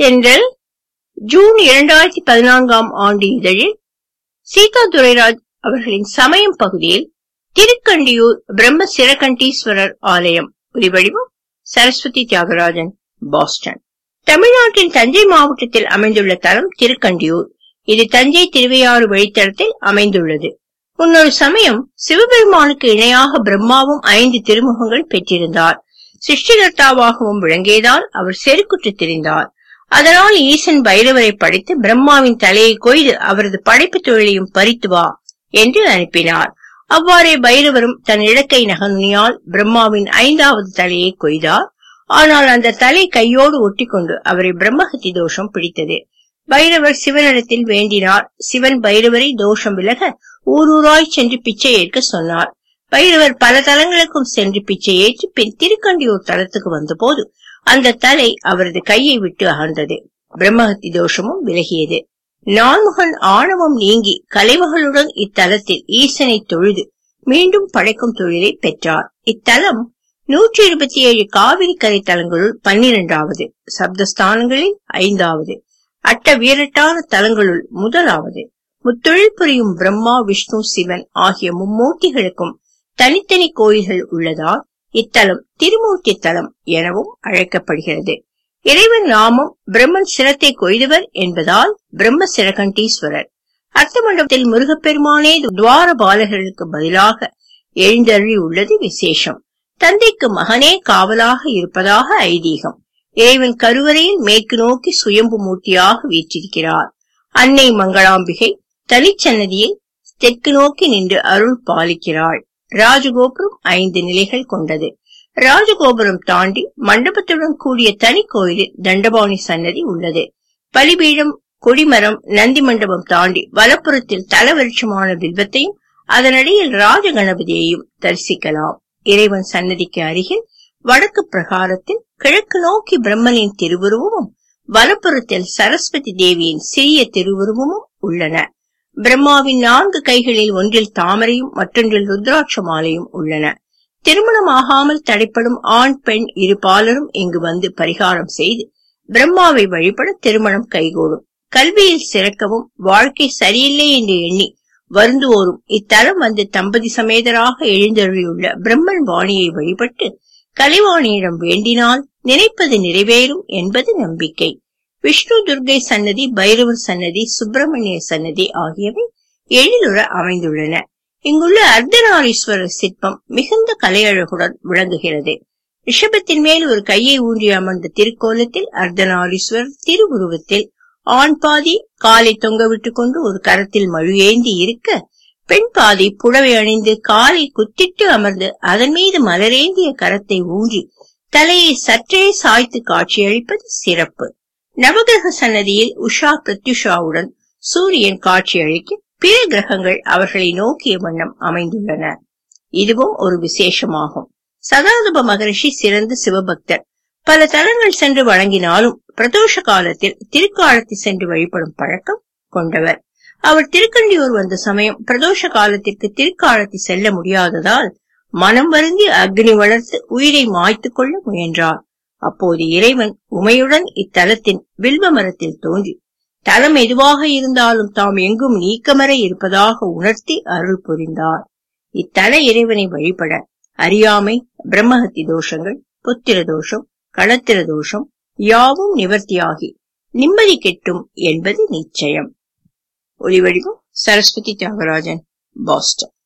தென்றல் ஜூன் இரண்டாயிரத்தி பதினான்காம் ஆண்டு இதழில் சீதா துரைராஜ் அவர்களின் சமயம் பகுதியில் திருக்கண்டியூர் பிரம்ம சிரகண்டீஸ்வரர் ஆலயம் ஒலிவடிவம் சரஸ்வதி தியாகராஜன் பாஸ்டன் தமிழ்நாட்டின் தஞ்சை மாவட்டத்தில் அமைந்துள்ள தலம் திருக்கண்டியூர் இது தஞ்சை திருவையாறு வழித்தடத்தில் அமைந்துள்ளது முன்னொரு சமயம் சிவபெருமானுக்கு இணையாக பிரம்மாவும் ஐந்து திருமுகங்கள் பெற்றிருந்தார் சிருஷ்டிகர்த்தாவாகவும் விளங்கியதால் அவர் செருக்குற்று திரிந்தார் அதனால் ஈசன் பைரவரை படைத்து பிரம்மாவின் தலையை கொய்து அவரது படைப்பு தொழிலையும் பறித்து வா என்று அனுப்பினார் அவ்வாறே பைரவரும் தன் இலக்கை நகனுனியால் பிரம்மாவின் ஐந்தாவது தலையை கொய்தார் ஆனால் அந்த தலை கையோடு ஒட்டிக்கொண்டு அவரை பிரம்மஹத்தி தோஷம் பிடித்தது பைரவர் சிவனிடத்தில் வேண்டினார் சிவன் பைரவரை தோஷம் விலக ஊரூராய் சென்று பிச்சை ஏற்க சொன்னார் பைரவர் பல தலங்களுக்கும் சென்று பிச்சை ஏற்று பின் திருக்கண்டியூர் தலத்துக்கு வந்தபோது அந்த தலை அவரது கையை விட்டு அகன்றது பிரம்மஹத்தி தோஷமும் விலகியது நான்முகன் ஆணவம் நீங்கி கலைவகளுடன் இத்தலத்தில் ஈசனை தொழுது மீண்டும் படைக்கும் தொழிலை பெற்றார் இத்தலம் நூற்றி இருபத்தி ஏழு காவிரி கரை தலங்களுள் பன்னிரண்டாவது சப்தஸ்தானங்களில் ஐந்தாவது அட்ட வீரட்டான தலங்களுள் முதலாவது முத்தொழில் புரியும் பிரம்மா விஷ்ணு சிவன் ஆகிய மும்மூர்த்திகளுக்கும் தனித்தனி கோயில்கள் உள்ளதால் இத்தலம் திருமூர்த்தி தலம் எனவும் அழைக்கப்படுகிறது இறைவன் நாமம் பிரம்மன் சிரத்தை கொய்தவர் என்பதால் பிரம்ம சிரகண்டீஸ்வரர் அர்த்த மண்டபத்தில் முருகப்பெருமானே துவார பாலகர்களுக்கு பதிலாக எழுந்தருளி உள்ளது விசேஷம் தந்தைக்கு மகனே காவலாக இருப்பதாக ஐதீகம் இறைவன் கருவறையில் மேற்கு நோக்கி சுயம்பு மூர்த்தியாக வீற்றிருக்கிறார் அன்னை மங்களாம்பிகை தனிச்சன்னதியில் தெற்கு நோக்கி நின்று அருள் பாலிக்கிறாள் ராஜகோபுரம் ஐந்து நிலைகள் கொண்டது ராஜகோபுரம் தாண்டி மண்டபத்துடன் கூடிய தனி கோயிலில் தண்டபாணி சன்னதி உள்ளது பலிபீடம் கொடிமரம் நந்தி மண்டபம் தாண்டி வலப்புறத்தில் தலவருட்சமான பில்வத்தையும் அதனடியில் ராஜ கணபதியையும் தரிசிக்கலாம் இறைவன் சன்னதிக்கு அருகில் வடக்கு பிரகாரத்தில் கிழக்கு நோக்கி பிரம்மனின் திருவுருவமும் வலப்புறத்தில் சரஸ்வதி தேவியின் சிறிய திருவுருவமும் உள்ளன பிரம்மாவின் நான்கு கைகளில் ஒன்றில் தாமரையும் மற்றொன்றில் ருத்ராட்ச மாலையும் உள்ளன திருமணமாகாமல் தடைப்படும் ஆண் பெண் இரு பாலரும் இங்கு வந்து பரிகாரம் செய்து பிரம்மாவை வழிபட திருமணம் கைகூடும் கல்வியில் சிறக்கவும் வாழ்க்கை சரியில்லை என்று எண்ணி வருந்துவோரும் இத்தலம் வந்து தம்பதி சமேதராக எழுந்தருளியுள்ள பிரம்மன் வாணியை வழிபட்டு கலைவாணியிடம் வேண்டினால் நினைப்பது நிறைவேறும் என்பது நம்பிக்கை விஷ்ணு துர்கை சன்னதி பைரவர் சன்னதி சுப்பிரமணிய சன்னதி ஆகியவை எழிலுற அமைந்துள்ளன இங்குள்ள அர்த்தநாரீஸ்வரர் சிற்பம் மிகுந்த கலையழகுடன் விளங்குகிறது ரிஷபத்தின் மேல் ஒரு கையை ஊன்றி அமர்ந்த திருக்கோலத்தில் அர்த்தநாரீஸ்வரர் திருவுருவத்தில் ஆண் பாதி காலை தொங்க விட்டுக் கொண்டு ஒரு கரத்தில் மழு ஏந்தி இருக்க பெண் பாதி புடவை அணிந்து காலை குத்திட்டு அமர்ந்து அதன் மீது மலரேந்திய கரத்தை ஊன்றி தலையை சற்றே சாய்த்து காட்சியளிப்பது சிறப்பு நவகிரக சன்னதியில் உஷா பிரத்யுஷாவுடன் சூரியன் காட்சியளிக்க பிற கிரகங்கள் அவர்களை நோக்கிய வண்ணம் அமைந்துள்ளன இதுவும் ஒரு விசேஷமாகும் சதாதுப மகரிஷி சிறந்த சிவபக்தர் பல தலங்கள் சென்று வழங்கினாலும் பிரதோஷ காலத்தில் திருக்காலத்தை சென்று வழிபடும் பழக்கம் கொண்டவர் அவர் திருக்கண்டியூர் வந்த சமயம் பிரதோஷ காலத்திற்கு திருக்காலத்தை செல்ல முடியாததால் மனம் வருந்தி அக்னி வளர்த்து உயிரை மாய்த்து கொள்ள முயன்றார் அப்போது இறைவன் உமையுடன் இத்தலத்தின் வில்வ மரத்தில் தோன்றி தலம் எதுவாக இருந்தாலும் தாம் எங்கும் நீக்கமர இருப்பதாக உணர்த்தி அருள் புரிந்தார் இத்தல இறைவனை வழிபட அறியாமை பிரம்மஹத்தி தோஷங்கள் புத்திர தோஷம் களத்திர தோஷம் யாவும் நிவர்த்தியாகி நிம்மதி கெட்டும் என்பது நிச்சயம் ஒளிவடிவம் சரஸ்வதி தியாகராஜன் பாஸ்டன்